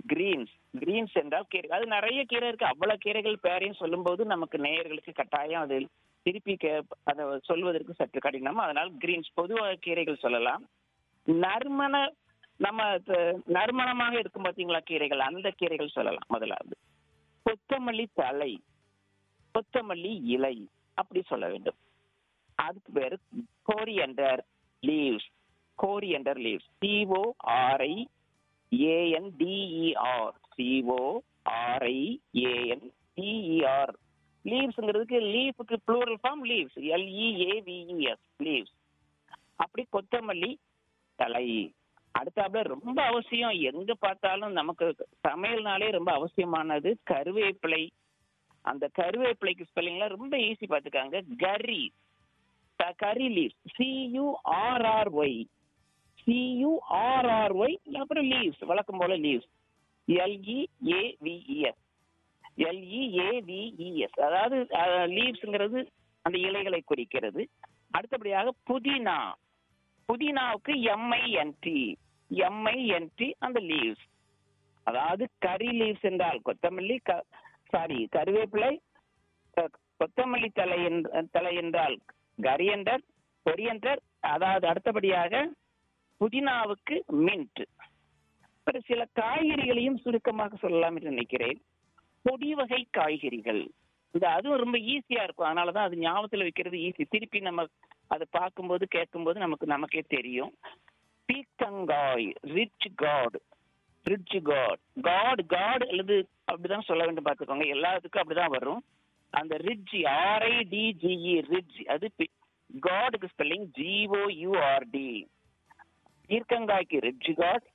Green's Green's என்றால் கீரை அது நிறைய கீரை இருக்கு அவ்வளவு கீரைகள் பேரையும் சொல்லும்போது நமக்கு நேயர்களுக்கு கட்டாயம் அது திருப்பி கே அதை சொல்வதற்கு சற்று கடினம் அதனால் கிரீன்ஸ் பொதுவாக கீரைகள் சொல்லலாம் நறுமண நம்ம த- நறுமணமாக இருக்கும் பார்த்தீங்களா கீரைகள் அந்த கீரைகள் சொல்லலாம் முதலாவது கொத்தமல்லி தலை கொத்தமல்லி இலை அப்படி சொல்ல வேண்டும் அதுக்கு பேரு coriander leaves coriander leaves C O R I A N D E R C O R I A N D E R லீவ்ஸ்ங்கிறதுக்கு லீஃபுக்கு plural form leaves L E A V E S leaves அப்படி கொத்தமல்லி தலை அடுத்தாப்புல ரொம்ப அவசியம் எங்க பார்த்தாலும் நமக்கு சமையல்னாலே ரொம்ப அவசியமானது கருவேப்பிலை அந்த கருவேப்பிலைக்கு ஸ்பெல்லிங்லாம் ரொம்ப ஈஸி பார்த்துக்காங்க கரி த- கரி லீவ்ஸ் சியூஆர்ஆர்ஒய் சியூஆர்ஆர்ஒய் அப்புறம் லீவ்ஸ் வழக்கம் போல லீவ்ஸ் எல்இஏவிஇஎஸ் எல்இஏவிஇஎஸ் அதாவது லீவ்ஸ்ங்கிறது அந்த இலைகளை குறிக்கிறது அடுத்தபடியாக புதினா புதினாவுக்கு எம்ஐஎன்டி எம்ஐஎன்டி அந்த லீவ்ஸ் அதாவது கரி லீவ்ஸ் என்றால் கொத்தமல்லி சாரி கருவேப்பிலை க- கொத்தமல்லி தலை என்ற- தலை என்றால் கரியண்டர் கொரியண்டர் அதாவது அடுத்தபடியாக புதினாவுக்கு மின்ட் அப்புறம் சில காய்கறிகளையும் சுருக்கமாக சொல்லலாம் என்று நினைக்கிறேன் பொடி வகை காய்கறிகள் இந்த அதுவும் ரொம்ப ஈஸியா இருக்கும் அதனாலதான் அது ஞாபகத்துல வைக்கிறது ஈஸி திருப்பி நம்ம அதை பார்க்கும்போது கேட்கும்போது நமக்கு நமக்கே தெரியும் பீக்கங்காய் ridge gourd ridge gourd gourd gourd அல்லது அப்படிதான் சொல்ல வேண்டும் பார்த்துக்கோங்க எல்லாத்துக்கும் அப்படிதான் வரும் அந்த ரிட்ஜ் ஆர்ஐ டிஜிஇ ரிட்ஜ் அது காடுக்கு ஸ்பெல்லிங் ஜிஓ யூஆர்டி ஈர்க்கங்காய்க்கு ரிட்ஜ் காட்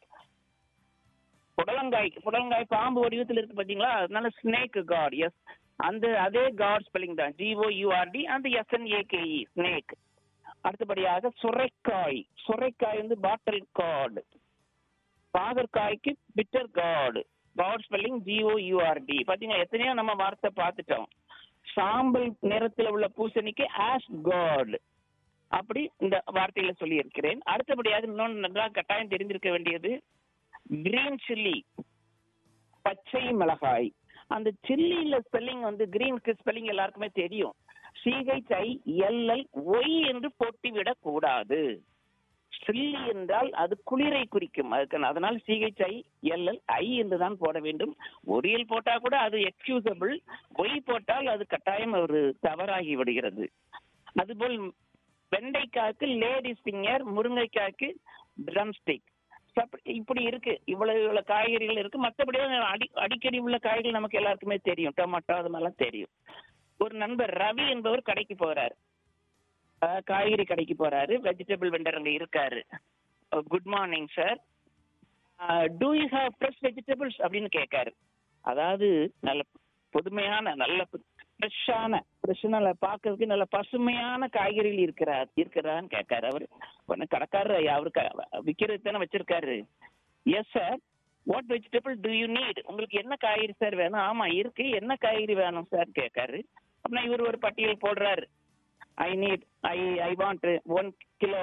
புடலங்காய் புடலங்காய் பாம்பு வடிவத்தில் இருக்கு பாத்தீங்களா அதனால ஸ்னேக் காட் எஸ் அந்த அதே காட் ஸ்பெல்லிங் தான் ஜிஓ யூஆர்டி அந்த எஸ்என்ஏகேஇ ஸ்னேக் அடுத்தபடியாக சுரைக்காய் சுரைக்காய் வந்து பாட்டில் காட் பாகற்காய்க்கு bitter gourd gourd spelling G O U R D பாத்தீங்களா எத்தனையோ நம்ம வார்த்தை பார்த்துட்டோம் சாம்பல் நிறத்தில் உள்ள பூசணிக்கு ஆஸ் காட் அப்படி இந்த வார்த்தையில சொல்லி இருக்கிறேன் அடுத்தபடியாக இன்னொன்று நன்றாக கட்டாயம் தெரிந்திருக்க வேண்டியது கிரீன் சில்லி பச்சை மிளகாய் அந்த சில்லியில ஸ்பெல்லிங் வந்து கிரீனுக்கு ஸ்பெல்லிங் எல்லாருக்குமே தெரியும் சிஹெச்ஐ எல்எல் ஒய் என்று போட்டிவிடக் கூடாது சில்லி என்றால் அது குளிரை குறிக்கும் அதுக்கு அதனால் சிஹெச்ஐ எல்எல் ஐ என்று தான் போட வேண்டும் ஒரியல் போட்டா கூட அது எக்ஸ்கியூசபிள் ஒய் போட்டால் அது கட்டாயம் ஒரு தவறாகி விடுகிறது அதுபோல் வெண்டைக்காய்க்கு லேடிஸ் ஃபிங்கர் முருங்கைக்காய்க்கு ட்ரம் ஸ்டிக் இப்படி இருக்கு இவ்வளவு இவ்வளவு காய்கறிகள் இருக்கு மற்றபடி அடி அடிக்கடி உள்ள காய்கள் நமக்கு எல்லாருக்குமே தெரியும் டொமேட்டோ அது மாதிரிலாம் தெரியும் ஒரு நண்பர் ரவி என்பவர் கடைக்கு போறாரு அஹ் காய்கறி கடைக்கு போறாரு வெஜிடபிள் வெண்டர் அங்க இருக்காரு good morning sir do you have fresh vegetables அப்படின்னு கேட்காரு அதாவது நல்ல புதுமையான நல்ல ஃப்ரெஷ்ஷான ஃப்ரெஷ் நல்ல பார்க்கறதுக்கு நல்ல பசுமையான காய்கறிகள் இருக்கிறா இருக்கிறான்னு கேட்காரு அவர் உடனே கடைக்காரர் அவரு விற்கிறது தானே வச்சிருக்காரு yes sir what vegetable do you need உங்களுக்கு என்ன காய்கறி சார் வேணும் ஆமா இருக்கு என்ன காய்கறி வேணும் சார் கேட்காரு அப்படின்னா இவர் ஒரு பட்டியல் போடுறாரு I need I I want one kilo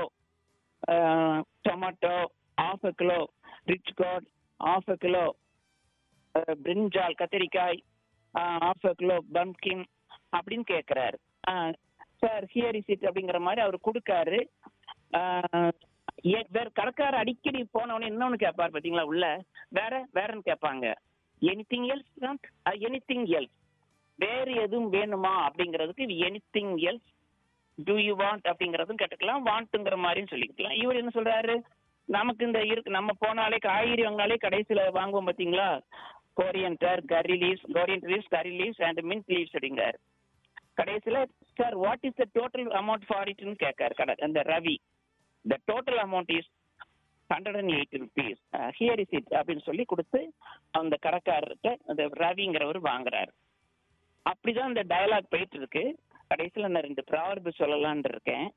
tomato half a kilo ridge gourd half a kilo brinjal கத்திரிக்காய் half a கிலோ பம்கின் அப்படின்னு கேட்குறாரு சார் ஹியர் இஸ் இட் அப்படிங்கிற மாதிரி அவர் கொடுக்காரு ஆஹ், ஏ- வேற கடைக்கார அடிக்கடி போனவொடனே இன்னொன்னு கேட்பாரு பாத்தீங்களா உள்ள வேற வேறன்னு கேட்பாங்க எனிதிங் எல்ஸ் எனிதிங் எல்ஸ் வேறு எதுவும் வேணுமா அப்படிங்கிறதுக்கு anything else do you want அப்படிங்கறதும் கேட்டுக்கலாம் வாண்ட்டுங்கிற மாதிரியும் சொல்லிக்கலாம் இவர் என்ன சொல்றாரு நமக்கு இந்த இருக்கு நம்ம போனாலே காய்கறி வாங்கினாலே கடைசியில வாங்குவோம் பாத்தீங்களா coriander curry leaves coriander leaves curry leaves and mint leaves அப்படிங்கிறாரு கடைசியில sir what is the total amount for இட்னு கேட்காரு கடை அந்த Ravi the total amount is hundred and eighty rupees here is it அப்படின்னு சொல்லி கொடுத்து அந்த கடைக்காரர்கிட்ட அந்த ரவிங்கிறவர் வாங்குறாரு அப்படிதான் இந்த டயலாக் போயிட்டு இருக்கு கடைசியில் நான் ரெண்டு ப்ராவர்பு சொல்லலாம்னு இருக்கேன்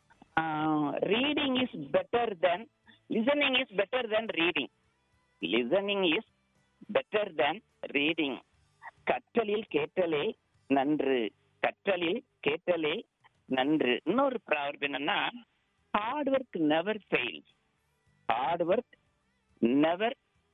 reading is better than listening is better than reading listening is better than reading கற்றலில் கேட்டலே நன்று கற்றலில் கேட்டலே நன்று இன்னொரு ப்ராவர்ப் என்னன்னா hard work never fails hard work never